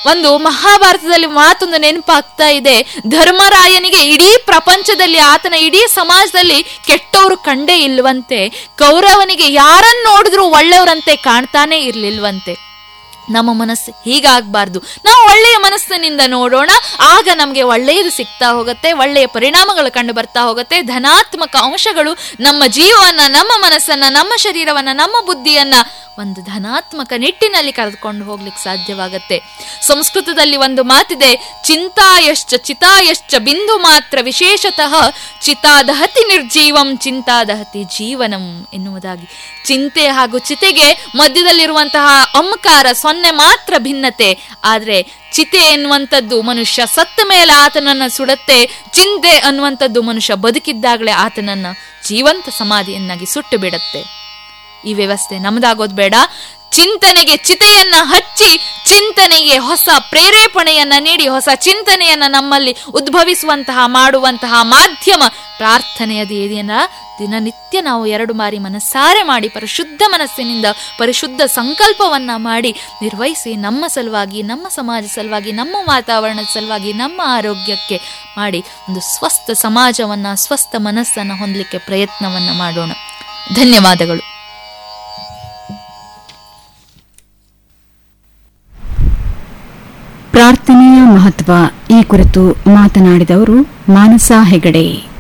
ಒಂದು ಮಹಾಭಾರತದಲ್ಲಿ ಮಾತೊಂದು ನೆನಪಾಗ್ತಾ ಇದೆ ಧರ್ಮರಾಯನಿಗೆ ಇಡೀ ಪ್ರಪಂಚದಲ್ಲಿ ಆತನ ಇಡೀ ಸಮಾಜದಲ್ಲಿ ಕೆಟ್ಟವರು ಕಂಡೇ ಇಲ್ವಂತೆ ಕೌರವನಿಗೆ ಯಾರನ್ನ ನೋಡಿದ್ರು ಒಳ್ಳೆಯವರಂತೆ ಕಾಣ್ತಾನೆ ಇರ್ಲಿಲ್ವಂತೆ ನಮ್ಮ ಮನಸ್ಸು ಹೀಗಾಗಬಾರ್ದು ನಾವು ಒಳ್ಳೆಯ ಮನಸ್ಸಿನಿಂದ ನೋಡೋಣ ಆಗ ನಮಗೆ ಒಳ್ಳೆಯದು ಸಿಗ್ತಾ ಹೋಗುತ್ತೆ ಒಳ್ಳೆಯ ಪರಿಣಾಮಗಳು ಕಂಡು ಬರ್ತಾ ಹೋಗುತ್ತೆ ಧನಾತ್ಮಕ ಅಂಶಗಳು ನಮ್ಮ ಜೀವವನ್ನ ನಮ್ಮ ಮನಸ್ಸನ್ನ ನಮ್ಮ ಶರೀರವನ್ನ ನಮ್ಮ ಬುದ್ಧಿಯನ್ನ ಒಂದು ಧನಾತ್ಮಕ ನಿಟ್ಟಿನಲ್ಲಿ ಕರೆದುಕೊಂಡು ಹೋಗ್ಲಿಕ್ಕೆ ಸಾಧ್ಯವಾಗತ್ತೆ ಸಂಸ್ಕೃತದಲ್ಲಿ ಒಂದು ಮಾತಿದೆ ಚಿಂತಾಯಶ್ಚ ಚಿತಾಯಶ್ಚ ಬಿಂದು ಮಾತ್ರ ವಿಶೇಷತಃ ಚಿತಾದಹತಿ ನಿರ್ಜೀವಂ ಚಿಂತಾದಹತಿ ಜೀವನಂ ಎನ್ನುವುದಾಗಿ ಚಿಂತೆ ಹಾಗೂ ಚಿತೆಗೆ ಮಧ್ಯದಲ್ಲಿರುವಂತಹ ಅಂಕಾರ ಸೊನ್ನೆ ಮಾತ್ರ ಭಿನ್ನತೆ ಆದ್ರೆ ಚಿತೆ ಎನ್ನುವಂಥದ್ದು ಮನುಷ್ಯ ಸತ್ತ ಮೇಲೆ ಆತನನ್ನ ಸುಡುತ್ತೆ ಚಿಂತೆ ಅನ್ನುವಂಥದ್ದು ಮನುಷ್ಯ ಬದುಕಿದ್ದಾಗಲೇ ಆತನನ್ನ ಜೀವಂತ ಸಮಾಧಿಯನ್ನಾಗಿ ಸುಟ್ಟು ಬಿಡತ್ತೆ ಈ ವ್ಯವಸ್ಥೆ ನಮ್ದಾಗೋದ್ ಬೇಡ ಚಿಂತನೆಗೆ ಚಿತೆಯನ್ನ ಹಚ್ಚಿ ಚಿಂತನೆಗೆ ಹೊಸ ಪ್ರೇರೇಪಣೆಯನ್ನ ನೀಡಿ ಹೊಸ ಚಿಂತನೆಯನ್ನ ನಮ್ಮಲ್ಲಿ ಉದ್ಭವಿಸುವಂತಹ ಮಾಡುವಂತಹ ಮಾಧ್ಯಮ ಪ್ರಾರ್ಥನೆಯದು ಇದೆಯನ್ನ ದಿನನಿತ್ಯ ನಾವು ಎರಡು ಬಾರಿ ಮನಸ್ಸಾರೆ ಮಾಡಿ ಪರಿಶುದ್ಧ ಮನಸ್ಸಿನಿಂದ ಪರಿಶುದ್ಧ ಸಂಕಲ್ಪವನ್ನ ಮಾಡಿ ನಿರ್ವಹಿಸಿ ನಮ್ಮ ಸಲುವಾಗಿ ನಮ್ಮ ಸಮಾಜ ಸಲುವಾಗಿ ನಮ್ಮ ವಾತಾವರಣದ ಸಲುವಾಗಿ ನಮ್ಮ ಆರೋಗ್ಯಕ್ಕೆ ಮಾಡಿ ಒಂದು ಸ್ವಸ್ಥ ಸಮಾಜವನ್ನ ಸ್ವಸ್ಥ ಮನಸ್ಸನ್ನ ಹೊಂದಲಿಕ್ಕೆ ಪ್ರಯತ್ನವನ್ನ ಮಾಡೋಣ ಧನ್ಯವಾದಗಳು ಪ್ರಾರ್ಥನೆಯ ಮಹತ್ವ ಈ ಕುರಿತು ಮಾತನಾಡಿದವರು ಮಾನಸ ಹೆಗಡೆ